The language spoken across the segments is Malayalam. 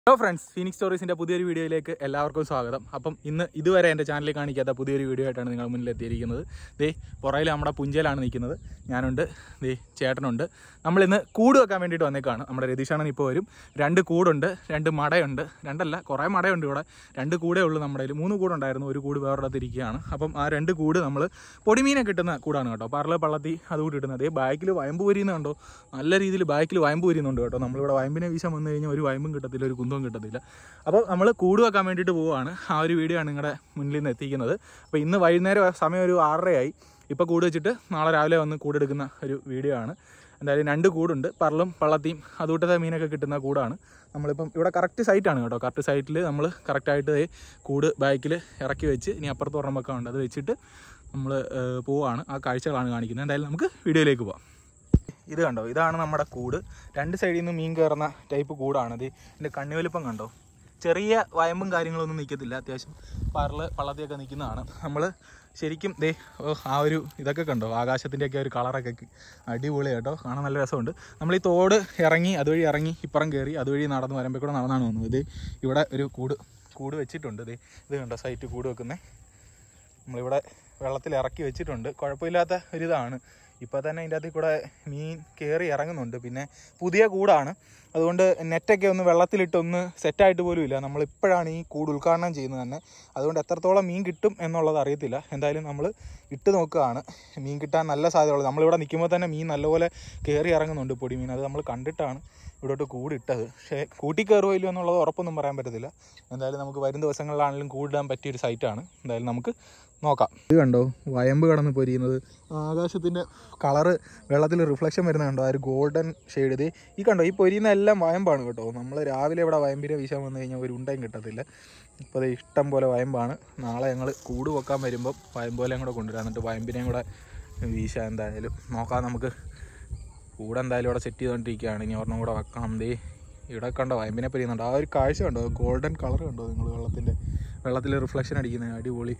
ഹലോ ഫ്രണ്ട്സ് ഫീനിക്സ് സ്റ്റോറീസിന്റെ പുതിയൊരു വീഡിയോയിലേക്ക് എല്ലാവർക്കും സ്വാഗതം അപ്പം ഇന്ന് ഇതുവരെ എൻ്റെ ചാനലിൽ കാണിക്കാത്ത പുതിയൊരു വീഡിയോ ആയിട്ടാണ് നിങ്ങൾ മുന്നിൽ എത്തിയിരിക്കുന്നത് ദേ പുറയിൽ നമ്മുടെ പുഞ്ചയിലാണ് നിൽക്കുന്നത് ഞാനുണ്ട് ദേ ചേട്ടനുണ്ട് നമ്മളിന്ന് കൂട് വെക്കാൻ വേണ്ടിയിട്ട് വന്നേക്കാണ് നമ്മുടെ രതീഷാണൻ ഇപ്പോൾ വരും രണ്ട് കൂടുണ്ട് രണ്ട് മടയുണ്ട് രണ്ടല്ല കുറേ മടയുണ്ട് ഇവിടെ രണ്ട് കൂടേ ഉള്ളൂ നമ്മുടെ കയ്യിൽ മൂന്ന് കൂടുണ്ടായിരുന്നു ഒരു കൂട് വേറൊരിടത്ത് ഇരിക്കുകയാണ് അപ്പം ആ രണ്ട് കൂട് നമ്മൾ പൊടിമീനെ കിട്ടുന്ന കൂടാണ് കേട്ടോ പറല് പള്ളത്തി അതുകൂടി കിട്ടുന്നത് അതേ ബാക്കിൽ വയമ്പ് പൊരിയുന്നുണ്ടോ നല്ല രീതിയിൽ ബാക്കിൽ വയമ്പ് പൊരിയുന്നുണ്ട് കേട്ടോ നമ്മളിവിടെ വയമ്പിനെ വീശാൻ വന്നു കഴിഞ്ഞാൽ ഒരു വയമ്പും കിട്ടത്തില്ല ഒരു കുന്തവും കിട്ടത്തില്ല അപ്പോൾ നമ്മൾ കൂട് വെക്കാൻ വേണ്ടിയിട്ട് പോവുകയാണ് ആ ഒരു വീഡിയോ ആണ് നിങ്ങളുടെ മുന്നിൽ നിന്ന് എത്തിക്കുന്നത് അപ്പോൾ ഇന്ന് വൈകുന്നേരം സമയം ഒരു ആറരയായി ഇപ്പോൾ കൂട് വെച്ചിട്ട് നാളെ രാവിലെ വന്ന് കൂടെടുക്കുന്ന ഒരു വീഡിയോ ആണ് എന്തായാലും രണ്ട് കൂടുണ്ട് പറലും പള്ളത്തിയും അതുകൂട്ടത്തെ മീനൊക്കെ കിട്ടുന്ന കൂടാണ് നമ്മളിപ്പം ഇവിടെ കറക്റ്റ് സൈറ്റാണ് കേട്ടോ കറക്റ്റ് സൈറ്റിൽ നമ്മൾ കറക്റ്റായിട്ട് ദേ കൂട് ബാക്കിൽ ഇറക്കി വെച്ച് ഇനി അപ്പുറത്ത് ഒരെണ്ണം വെക്കാറുണ്ട് അത് വെച്ചിട്ട് നമ്മൾ പോവാണ് ആ കാഴ്ചകളാണ് കാണിക്കുന്നത് എന്തായാലും നമുക്ക് വീഡിയോയിലേക്ക് പോവാം ഇത് കണ്ടോ ഇതാണ് നമ്മുടെ കൂട് രണ്ട് സൈഡിൽ നിന്ന് മീൻ കയറുന്ന ടൈപ്പ് കൂടാണ് ഇത് ഇതിൻ്റെ കണ്ണുവലിപ്പം കണ്ടോ ചെറിയ വയമ്പും കാര്യങ്ങളൊന്നും നിൽക്കത്തില്ല അത്യാവശ്യം പറല് പള്ളത്തിയൊക്കെ നിൽക്കുന്നതാണ് നമ്മൾ ശരിക്കും ദേ ഓ, ആ ഒരു ഇതൊക്കെ കണ്ടോ ആകാശത്തിൻ്റെയൊക്കെ ഒരു കളറൊക്കെ അടിപൊളി കേട്ടോ കാണാൻ നല്ല രസമുണ്ട് നമ്മൾ ഈ തോട് ഇറങ്ങി അതുവഴി ഇറങ്ങി ഇപ്പുറം കയറി അതുവഴി നടന്ന് വരുമ്പോൾ കൂടെ നടന്നാണ് വന്നത് ഇത് ഇവിടെ ഒരു കൂട് കൂട് വെച്ചിട്ടുണ്ട് ദേ ഇത് കണ്ടോ സൈറ്റ് കൂട് വെക്കുന്നത് നമ്മളിവിടെ വെള്ളത്തിൽ ഇറക്കി വെച്ചിട്ടുണ്ട് കുഴപ്പമില്ലാത്ത ഒരിതാണ് ഇപ്പോൾ തന്നെ ഇതിൻ്റെ അകത്തിൽ കൂടെ മീൻ കയറി ഇറങ്ങുന്നുണ്ട് പിന്നെ പുതിയ കൂടാണ് അതുകൊണ്ട് നെറ്റൊക്കെ ഒന്ന് വെള്ളത്തിലിട്ടൊന്ന് സെറ്റായിട്ട് പോലും ഇല്ല നമ്മളിപ്പോഴാണ് ഈ കൂട് ഉദ്ഘാടനം ചെയ്യുന്നത് തന്നെ അതുകൊണ്ട് എത്രത്തോളം മീൻ കിട്ടും എന്നുള്ളത് അറിയത്തില്ല എന്തായാലും നമ്മൾ ഇട്ട് നോക്കുകയാണ് മീൻ കിട്ടാൻ നല്ല സാധ്യതയുള്ളത് നമ്മളിവിടെ നിൽക്കുമ്പോൾ തന്നെ മീൻ നല്ലപോലെ കയറി ഇറങ്ങുന്നുണ്ട് പൊടി മീൻ അത് നമ്മൾ കണ്ടിട്ടാണ് ഇവിടോട്ട് കൂടിട്ടത് പക്ഷേ കൂട്ടി കയറുമോ ഇല്ലയോ എന്നുള്ളത് ഉറപ്പൊന്നും പറയാൻ പറ്റത്തില്ല എന്തായാലും നമുക്ക് വരും ദിവസങ്ങളിലാണെങ്കിലും കൂടിടാൻ പറ്റിയൊരു സൈറ്റാണ് എന്തായാലും നമുക്ക് നോക്കാം ഇത് കണ്ടോ വയമ്പ് കടന്ന് പൊരിയുന്നത് ആകാശത്തിൻ്റെ കളറ് വെള്ളത്തിൽ റിഫ്ലക്ഷൻ വരുന്ന കണ്ടോ ആ ഒരു ഗോൾഡൻ ഷെയ്ഡ് ഇത് ഈ കണ്ടോ ഈ പൊരിയുന്ന എല്ലാം വയമ്പാണ് കേട്ടോ നമ്മൾ രാവിലെ ഇവിടെ വയമ്പിനെ വീശാൻ വന്നു കഴിഞ്ഞാൽ ഒരു ഉണ്ടയും കിട്ടത്തില്ല ഇപ്പോൾ അത് ഇഷ്ടം പോലെ വയമ്പാണ് നാളെ ഞങ്ങൾ കൂട് വെക്കാൻ വരുമ്പോൾ വയമ്പോലെയും കൂടെ കൊണ്ടുവരാം എന്നിട്ട് വയമ്പിനെയും കൂടെ വീശാൻ എന്തായാലും നോക്കാം നമുക്ക് കൂടെ എന്തായാലും ഇവിടെ സെറ്റ് ചെയ്തുകൊണ്ടിരിക്കുകയാണ് ഇനി ഒരെണ്ണം കൂടെ വെക്കണം ദേ ഇവിടെ കണ്ടോ വയമ്പിനെ പൊരിയുന്നുണ്ട് ആ ഒരു കാഴ്ച കണ്ടോ ഗോൾഡൻ കളർ കണ്ടോ നിങ്ങൾ വെള്ളത്തിൻ്റെ വെള്ളത്തിൽ റിഫ്ലക്ഷൻ അടിക്കുന്നത് അടിപൊളി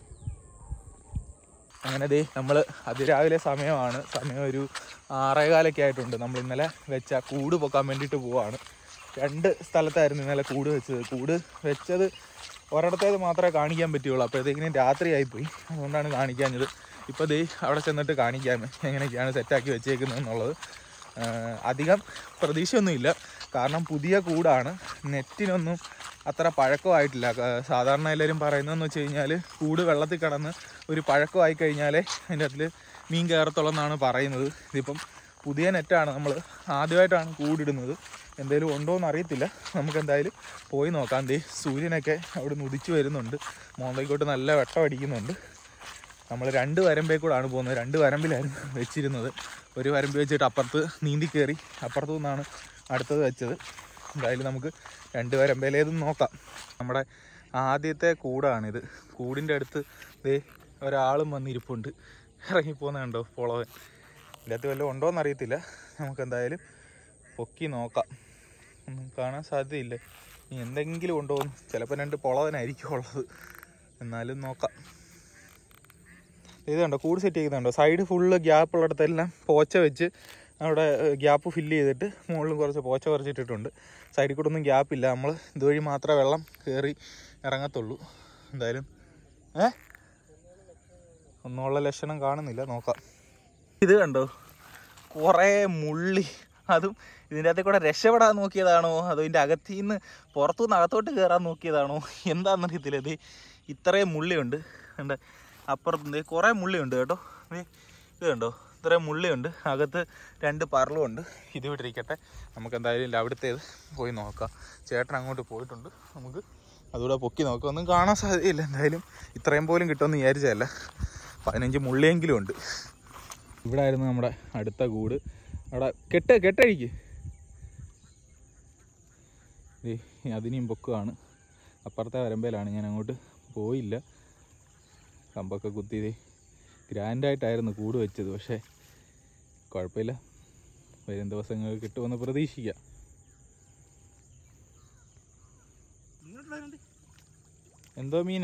അങ്ങനെ ദേ നമ്മൾ അതിരാവിലെ സമയമാണ് സമയം ഒരു ആറേകാലൊക്കെ ആയിട്ടുണ്ട് നമ്മൾ ഇന്നലെ വെച്ച കൂട് പൊക്കാൻ വേണ്ടിയിട്ട് പോവാണ് രണ്ട് സ്ഥലത്തായിരുന്നു ഇന്നലെ കൂട് വെച്ചത് കൂട് വെച്ചത് ഒരിടത്തേത് മാത്രമേ കാണിക്കാൻ പറ്റുള്ളൂ അപ്പോഴത്തേക്കിനും രാത്രിയായിപ്പോയി അതുകൊണ്ടാണ് കാണിക്കാഞ്ഞത് ഇപ്പോൾ ദേ അവിടെ ചെന്നിട്ട് കാണിക്കാം എങ്ങനെയൊക്കെയാണ് സെറ്റാക്കി വെച്ചേക്കുന്നത് എന്നുള്ളത് ആഹ് അധികം പ്രതീക്ഷയൊന്നുമില്ല കാരണം പുതിയ കൂടാണ് നെറ്റിനൊന്നും അത്ര പഴക്കമായിട്ടില്ല ക- സാധാരണ എല്ലാവരും പറയുന്നതെന്ന് വെച്ച് കഴിഞ്ഞാൽ കൂട് വെള്ളത്തിൽ കിടന്ന് ഒരു പഴക്കമായി കഴിഞ്ഞാലേ അതിൻ്റെ അതിൽ മീൻ കയറത്തുള്ളൂ എന്നാണ് പറയുന്നത് ഇതിപ്പം പുതിയ നെറ്റാണ് നമ്മൾ ആദ്യമായിട്ടാണ് കൂടിടുന്നത് എന്തെങ്കിലും ഉണ്ടോ എന്ന് അറിയത്തില്ല നമുക്ക് എന്തായാലും പോയി നോക്കാം ദേ സൂര്യനൊക്കെ അവിടെ നിന്ന് ഉദിച്ചു വരുന്നുണ്ട് മോന്തയ്ക്കോട്ട് നല്ല വെട്ടം അടിക്കുന്നുണ്ട് നമ്മൾ രണ്ട് വരമ്പേ കൂടാണ് പോകുന്നത് രണ്ട് വരമ്പിലായിരുന്നു വെച്ചിരുന്നത് ഒരു വരമ്പ് വെച്ചിട്ട് അപ്പുറത്ത് നീന്തി കയറി അപ്പുറത്തു നിന്നാണ് അടുത്തത് വെച്ചത് എന്തായാലും നമുക്ക് രണ്ട് വരമ്പേലേതും നോക്കാം നമ്മുടെ ആദ്യത്തെ കൂടാണിത് കൂടിൻ്റെ അടുത്ത് ദേ ഒരാളും വന്നിരിപ്പുണ്ട് ഇറങ്ങിപ്പോകുന്ന കണ്ടോ പൊളവൻ ഇതിൻ്റെ അകത്ത് വല്ലതും ഉണ്ടോ എന്നറിയത്തില്ല നമുക്ക് എന്തായാലും പൊക്കി നോക്കാം ഒന്നും കാണാൻ സാധ്യതയില്ല ഇനി എന്തെങ്കിലും ഉണ്ടോ എന്ന് ചിലപ്പോൾ രണ്ട് പൊളവനായിരിക്കും ഉള്ളത് എന്നാലും നോക്കാം ഇത് കണ്ടോ കൂട് സെറ്റ് ചെയ്യുന്നുണ്ടോ സൈഡ് ഫുള്ള് ഗ്യാപ്പ് ഉള്ളിടത്തെല്ലാം പോച്ച വെച്ച് അവിടെ ഗ്യാപ്പ് ഫില്ല് ചെയ്തിട്ട് മുകളിലും കുറച്ച് പോച്ച കുറച്ചിട്ടിട്ടുണ്ട് സൈഡിൽ കൂടെ ഒന്നും ഗ്യാപ്പ് ഇല്ല നമ്മൾ ഇതുവഴി മാത്രമേ വെള്ളം കയറി ഇറങ്ങത്തുള്ളൂ എന്തായാലും ഏ ഒന്നുമുള്ള ലക്ഷണം കാണുന്നില്ല നോക്കാം ഇത് കണ്ടോ കുറേ മുള്ളി അതും ഇതിൻ്റെ അകത്ത് കൂടെ രക്ഷപ്പെടാൻ നോക്കിയതാണോ അതോ ഇതിൻ്റെ അകത്തിൽ നിന്ന് പുറത്തുനിന്ന് അകത്തോട്ട് കയറാൻ നോക്കിയതാണോ എന്താണെന്നറിയത്തില്ല ഇത് ഇത്രയും മുള്ളിയുണ്ട് ഉണ്ട് അപ്പുറത്ത് ദേ കുറേ മുള്ളിയുണ്ട് കേട്ടോ ദേ ഇത് കണ്ടോ ഇത്രയും മുള്ളിയുണ്ട് അകത്ത് രണ്ട് പറളുമുണ്ട് ഇത് വിട്ടിരിക്കട്ടെ നമുക്ക് എന്തായാലും ഇല്ല അവിടുത്തേത് പോയി നോക്കാം ചേട്ടൻ അങ്ങോട്ട് പോയിട്ടുണ്ട് നമുക്ക് അതുകൂടെ പൊക്കി നോക്കാം ഒന്നും കാണാൻ സാധ്യതയില്ല എന്തായാലും ഇത്രയും പോലും കിട്ടുമെന്ന് വിചാരിച്ചതല്ല പതിനഞ്ച് മുള്ളിയെങ്കിലും ഉണ്ട് ഇവിടെ ആയിരുന്നു നമ്മുടെ അടുത്ത കൂട് അവിടെ കെട്ട് കെട്ടഴിക്ക് ദേ, അതിനെയും പൊക്കുവാണ് അപ്പുറത്തെ വരമ്പയിലാണ് ഞാൻ അങ്ങോട്ട് പോയില്ല കമ്പൊക്കെ കുത്തിയത് ഗ്രാൻഡായിട്ടായിരുന്നു കൂട് വെച്ചത് പക്ഷേ കുഴപ്പമില്ല വരും ദിവസങ്ങൾ കിട്ടുമെന്ന് പ്രതീക്ഷിക്കാം എന്തോ മീന്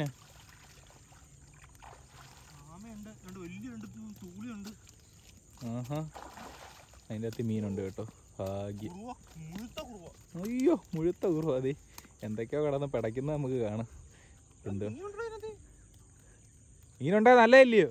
ആമയുണ്ട് രണ്ട് വലിയ രണ്ട് തൂളിയുണ്ട് ആഹാ അതിൻ്റെ അകത്ത് മീനുണ്ട് കേട്ടോ ഭാഗ്യം കുറുവ മുഴുത്ത കുറുവ അയ്യോ മുഴുത്ത കുറവ് അതെ എന്തൊക്കെയോ കിടന്ന് പിടയ്ക്കുന്നത് നമുക്ക് കാണാം എന്ത് മീനുണ്ടോ ഇതിനകത്ത്? മീനുണ്ടായ നല്ലതല്ലയോ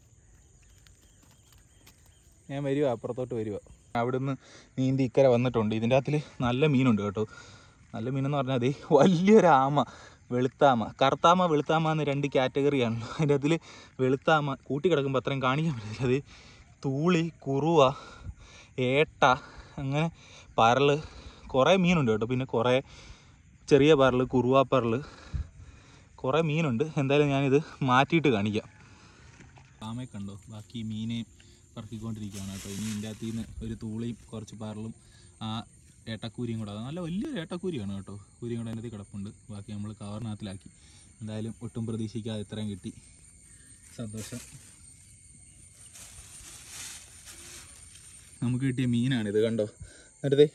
ഞാൻ വരുവാ അപ്പുറത്തോട്ട് വരുവാ അവിടുന്ന് നീന്തി ഇക്കരെ വന്നിട്ടുണ്ട് ഇതിൻ്റെ അകത്തിൽ നല്ല മീനുണ്ട് കേട്ടോ നല്ല മീനെന്ന് പറഞ്ഞാൽ അതേ വലിയൊരു ആമ വെളുത്താമ കറുത്താമ വെളുത്താമ എന്ന് രണ്ട് കാറ്റഗറിയാണല്ലോ അതിൻ്റെ അതിൽ വെളുത്താമ കൂട്ടി കിടക്കുമ്പോൾ അത്രയും കാണിക്കാൻ പറ്റില്ല അത് തൂളി കുറുവ ഏട്ട അങ്ങനെ പരല് കുറേ മീനുണ്ട് കേട്ടോ പിന്നെ കുറേ ചെറിയ പരല് കുറുവ പരല് കുറേ മീനുണ്ട് എന്തായാലും ഞാനിത് മാറ്റിയിട്ട് കാണിക്കാം ആമയെ കണ്ടോ ബാക്കി മീനെ പറക്കിക്കൊണ്ടിരിക്കുകയാണ് കേട്ടോ ഇനി ഇതിൻ്റെ അകത്ത് നിന്ന് ഒരു തൂളിയും കുറച്ച് പരലും ആ ഏട്ടക്കൂരിയും കൂടെ അത് നല്ല വലിയൊരു ഏട്ടക്കൂരിയാണ് കേട്ടോ കൂരിയും കൂടെ അതിനകത്ത് കിടപ്പുണ്ട് ബാക്കി നമ്മൾ കവറിനകത്തിലാക്കി എന്തായാലും ഒട്ടും പ്രതീക്ഷിക്കാതെ ഇത്രയും കിട്ടി സന്തോഷം നമുക്ക് കിട്ടിയ മീനാണിത് കണ്ടോ എന്നിട്ടേ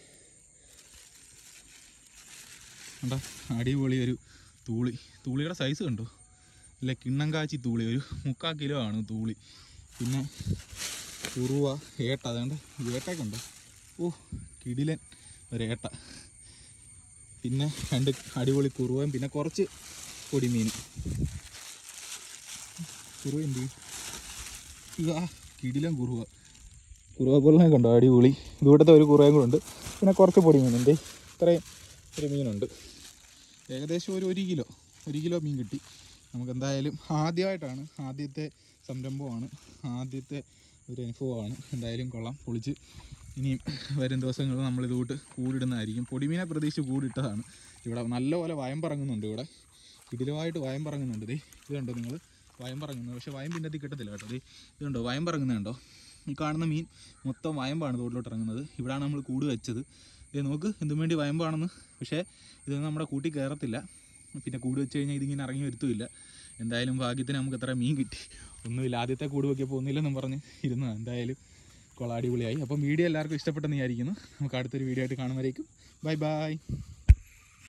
കണ്ടോ അടിപൊളി ഒരു തൂളി തൂളിയുടെ സൈസ് കണ്ടോ അല്ല കിണ്ണം കാച്ചി തൂളി ഒരു മുക്കാൽ കിലോ ആണ് തൂളി പിന്നെ കുറുവ ഏട്ട അതുകൊണ്ട് ഏട്ടയൊക്കെ ഉണ്ടോ ഓ കിടിലൻ ഒരേട്ട പിന്നെ രണ്ട് അടിപൊളി കുറുവയും പിന്നെ കുറച്ച് പൊടിമീൻ കുറുവ എന്ത് ഇതാ കിടിലൻ കുറുവ കുറുവ കൊല്ലനെ കണ്ടോ അടിപൊളി ഇതുകൂടത്തെ ഒരു കുറുവയും കൂടെ ഉണ്ട് പിന്നെ കുറച്ച് പൊടിമീനുണ്ട് ഇത്രയും ഒരു മീനുണ്ട് ഏകദേശം ഒരു ഒരു കിലോ ഒരു കിലോ മീൻ കിട്ടി നമുക്ക് എന്തായാലും ആദ്യമായിട്ടാണ് ആദ്യത്തെ സംരംഭമാണ് ആദ്യത്തെ ഒരു അനുഭവമാണ് എന്തായാലും കൊള്ളാം പൊളിച്ച് ഇനിയും വരും ദിവസങ്ങളിൽ നമ്മൾ ഇതുകൂട്ട് കൂടിടുന്നതായിരിക്കും പൊടിമീനെ പ്രതീക്ഷിച്ച് കൂടിയിട്ടതാണ് ഇവിടെ നല്ലപോലെ വയം പറങ്ങുന്നുണ്ട് ഇവിടെ ഇതിലുമായിട്ട് വയം പറങ്ങുന്നുണ്ട് ദേ ഇത് കണ്ടോ നിങ്ങൾ വയം പറങ്ങുന്നത് പക്ഷേ വയം പിന്നെ അതിൽ കിട്ടത്തില്ല കേട്ടോ ദേ ഇത് കണ്ടോ വയം പറങ്ങുന്നത് കണ്ടോ ഈ കാണുന്ന മീൻ മൊത്തം വയമ്പാണ് തോട്ടിലോട്ട് ഇറങ്ങുന്നത് ഇവിടാണ് നമ്മൾ കൂട് വെച്ചത് ഇത് നോക്ക് എന്തും വേണ്ടി വയമ്പാണെന്ന് പക്ഷേ ഇതൊന്നും നമ്മുടെ കൂട്ടി കയറത്തില്ല പിന്നെ കൂട് വെച്ച് കഴിഞ്ഞാൽ ഇതിങ്ങനെ ഇറങ്ങി വരുത്തുമില്ല എന്തായാലും ഭാഗ്യത്തിന് നമുക്ക് എത്ര മീൻ കിട്ടി ഒന്നുമില്ല ആദ്യത്തെ കൂട് വെക്കിയപ്പോൾ ഒന്നുമില്ലെന്നും പറഞ്ഞ് ഇരുന്നു എന്തായാലും കൊള അടിപൊളിയായി അപ്പം വീഡിയോ എല്ലാവർക്കും ഇഷ്ടപ്പെട്ടെന്ന് വിചാരിക്കുന്നു നമുക്ക് അടുത്തൊരു വീഡിയോ ആയിട്ട് കാണുമ്പോഴേക്കും ബൈ ബൈ